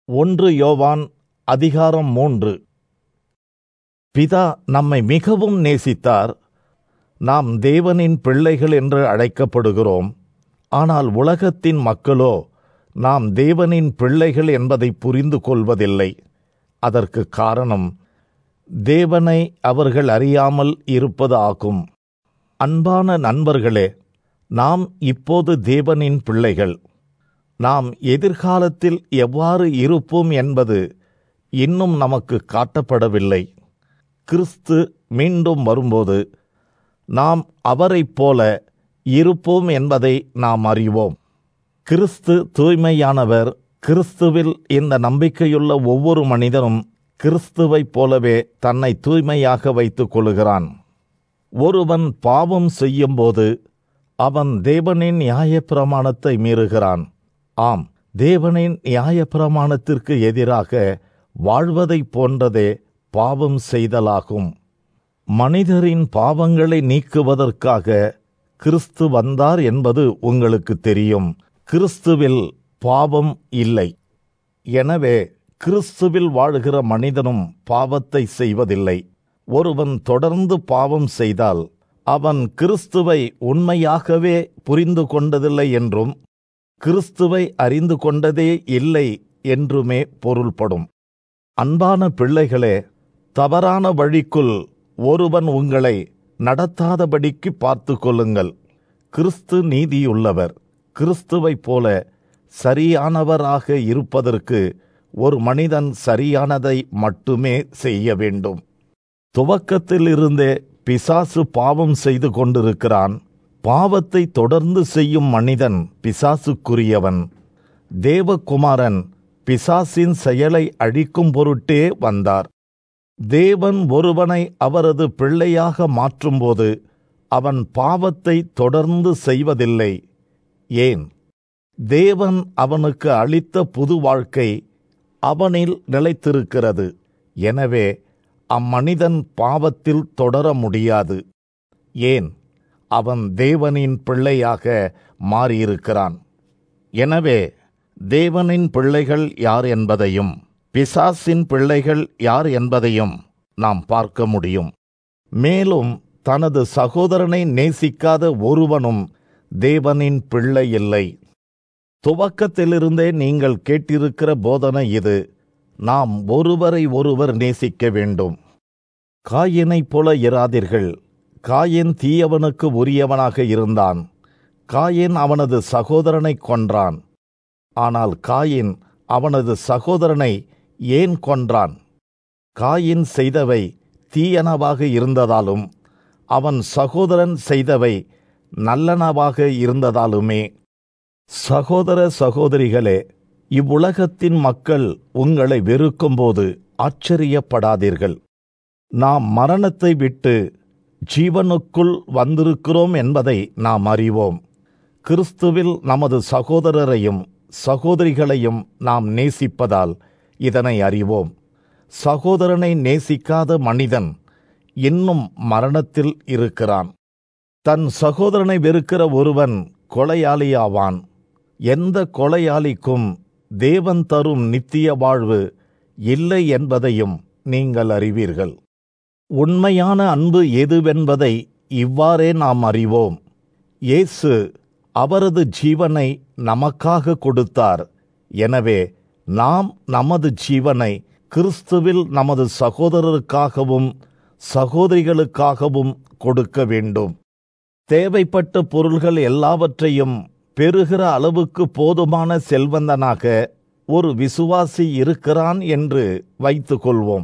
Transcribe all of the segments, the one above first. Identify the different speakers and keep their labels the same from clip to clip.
Speaker 1: ஒன்று யோவான் அதிகாரம் மூன்று பிதா நம்மை மிகவும் நேசித்தார் நாம் தேவனின் பிள்ளைகள் என்று அழைக்கப்படுகிறோம் ஆனால் உலகத்தின் மக்களோ நாம் தேவனின் பிள்ளைகள் என்பதை புரிந்து கொள்வதில்லை அதற்கு காரணம் தேவனை அவர்கள் அறியாமல் இருப்பது ஆகும் அன்பான நண்பர்களே நாம் இப்போது தேவனின் பிள்ளைகள் நாம் எதிர்காலத்தில் எவ்வாறு இருப்போம் என்பது இன்னும் நமக்கு காட்டப்படவில்லை கிறிஸ்து மீண்டும் வரும்போது நாம் அவரைப் போல இருப்போம் என்பதை நாம் அறிவோம் கிறிஸ்து தூய்மையானவர் கிறிஸ்துவில் இந்த நம்பிக்கையுள்ள ஒவ்வொரு மனிதனும் கிறிஸ்துவைப் போலவே தன்னை தூய்மையாக வைத்துக் கொள்கிறான் ஒருவன் பாவம் செய்யும்போது அவன் தேவனின் நியாயப்பிரமாணத்தை மீறுகிறான் ஆம் தேவனின் நியாயப்பிரமாணத்திற்கு எதிராக வாழ்வதைப் போன்றதே பாவம் செய்தலாகும் மனிதரின் பாவங்களை நீக்குவதற்காக கிறிஸ்து வந்தார் என்பது உங்களுக்கு தெரியும் கிறிஸ்துவில் பாவம் இல்லை எனவே கிறிஸ்துவில் வாழ்கிற மனிதனும் பாவத்தை செய்வதில்லை ஒருவன் தொடர்ந்து பாவம் செய்தால் அவன் கிறிஸ்துவை உண்மையாகவே புரிந்து கொண்டதில்லை என்றும் கிறிஸ்துவை அறிந்து கொண்டதே இல்லை என்றுமே பொருள்படும் அன்பான பிள்ளைகளே தவறான வழிக்குள் ஒருவன் உங்களை நடத்தாதபடிக்கு பார்த்து கொள்ளுங்கள் கிறிஸ்து நீதியுள்ளவர் கிறிஸ்துவைப் போல சரியானவராக இருப்பதற்கு ஒரு மனிதன் சரியானதை மட்டுமே செய்ய வேண்டும் துவக்கத்திலிருந்தே பிசாசு பாவம் செய்து கொண்டிருக்கிறான் பாவத்தை தொடர்ந்து செய்யும் மனிதன் பிசாசுக்குரியவன் தேவகுமாரன் பிசாசின் செயலை அழிக்கும் பொருட்டே வந்தார் தேவன் ஒருவனை அவரது பிள்ளையாக மாற்றும்போது அவன் பாவத்தை தொடர்ந்து செய்வதில்லை ஏன் தேவன் அவனுக்கு அளித்த புது வாழ்க்கை அவனில் நிலைத்திருக்கிறது எனவே அம்மனிதன் பாவத்தில் தொடர முடியாது ஏன் அவன் தேவனின் பிள்ளையாக மாறியிருக்கிறான் எனவே தேவனின் பிள்ளைகள் யார் என்பதையும் பிசாசின் பிள்ளைகள் யார் என்பதையும் நாம் பார்க்க முடியும் மேலும் தனது சகோதரனை நேசிக்காத ஒருவனும் தேவனின் பிள்ளை இல்லை துவக்கத்திலிருந்தே நீங்கள் கேட்டிருக்கிற போதனை இது நாம் ஒருவரை ஒருவர் நேசிக்க வேண்டும் காயினைப் போல இராதீர்கள் காயின் தீயவனுக்கு உரியவனாக இருந்தான் காயின் அவனது சகோதரனை கொன்றான் ஆனால் காயின் அவனது சகோதரனை ஏன் கொன்றான் காயின் செய்தவை தீயனவாக இருந்ததாலும் அவன் சகோதரன் செய்தவை நல்லனவாக இருந்ததாலுமே சகோதர சகோதரிகளே இவ்வுலகத்தின் மக்கள் உங்களை வெறுக்கும்போது ஆச்சரியப்படாதீர்கள் நாம் மரணத்தை விட்டு ஜீவனுக்குள் வந்திருக்கிறோம் என்பதை நாம் அறிவோம் கிறிஸ்துவில் நமது சகோதரரையும் சகோதரிகளையும் நாம் நேசிப்பதால் இதனை அறிவோம் சகோதரனை நேசிக்காத மனிதன் இன்னும் மரணத்தில் இருக்கிறான் தன் சகோதரனை வெறுக்கிற ஒருவன் கொலையாளியாவான் எந்த கொலையாளிக்கும் தேவன் தரும் நித்திய வாழ்வு இல்லை என்பதையும் நீங்கள் அறிவீர்கள் உண்மையான அன்பு எதுவென்பதை இவ்வாறே நாம் அறிவோம் இயேசு அவரது ஜீவனை நமக்காக கொடுத்தார் எனவே நாம் நமது ஜீவனை கிறிஸ்துவில் நமது சகோதரருக்காகவும் சகோதரிகளுக்காகவும் கொடுக்க வேண்டும் தேவைப்பட்ட பொருள்கள் எல்லாவற்றையும் பெறுகிற அளவுக்கு போதுமான செல்வந்தனாக ஒரு விசுவாசி இருக்கிறான் என்று வைத்துக்கொள்வோம்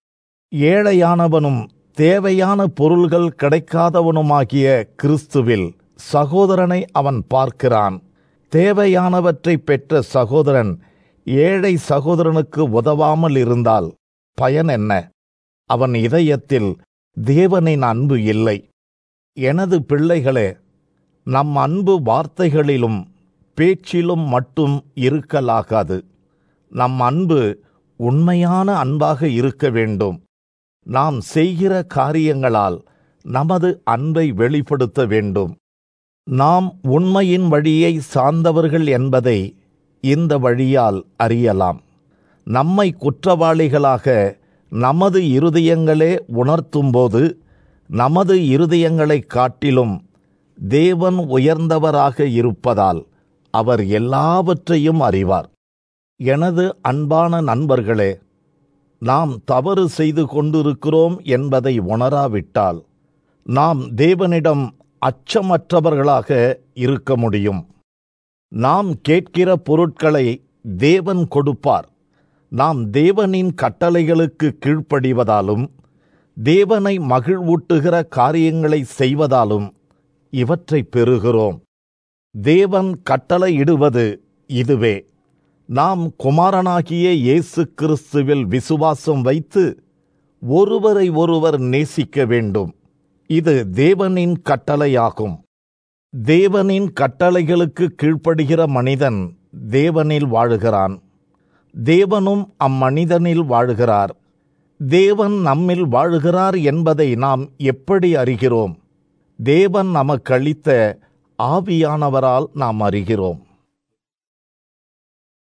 Speaker 1: ஏழையானவனும் தேவையான பொருள்கள் கிடைக்காதவனுமாகிய கிறிஸ்துவில் சகோதரனை அவன் பார்க்கிறான் தேவையானவற்றை பெற்ற சகோதரன் ஏழை சகோதரனுக்கு உதவாமல் இருந்தால் பயன் என்ன அவன் இதயத்தில் தேவனின் அன்பு இல்லை எனது பிள்ளைகளே நம் அன்பு வார்த்தைகளிலும் பேச்சிலும் மட்டும் இருக்கலாகாது நம் அன்பு உண்மையான அன்பாக இருக்க வேண்டும் நாம் செய்கிற காரியங்களால் நமது அன்பை வெளிப்படுத்த வேண்டும் நாம் உண்மையின் வழியை சார்ந்தவர்கள் என்பதை இந்த வழியால் அறியலாம் நம்மை குற்றவாளிகளாக நமது இருதயங்களே உணர்த்தும்போது நமது இருதயங்களைக் காட்டிலும் தேவன் உயர்ந்தவராக இருப்பதால் அவர் எல்லாவற்றையும் அறிவார் எனது அன்பான நண்பர்களே நாம் தவறு செய்து கொண்டிருக்கிறோம் என்பதை உணராவிட்டால் நாம் தேவனிடம் அச்சமற்றவர்களாக இருக்க முடியும் நாம் கேட்கிற பொருட்களை தேவன் கொடுப்பார் நாம் தேவனின் கட்டளைகளுக்கு கீழ்ப்படிவதாலும் தேவனை மகிழ்வூட்டுகிற காரியங்களை செய்வதாலும் இவற்றை பெறுகிறோம் தேவன் கட்டளையிடுவது இதுவே நாம் குமாரனாகிய இயேசு கிறிஸ்துவில் விசுவாசம் வைத்து ஒருவரை ஒருவர் நேசிக்க வேண்டும் இது தேவனின் கட்டளையாகும் தேவனின் கட்டளைகளுக்கு கீழ்ப்படுகிற மனிதன் தேவனில் வாழுகிறான் தேவனும் அம்மனிதனில் வாழுகிறார் தேவன் நம்மில் வாழுகிறார் என்பதை நாம் எப்படி அறிகிறோம் தேவன் நமக்களித்த ஆவியானவரால் நாம் அறிகிறோம்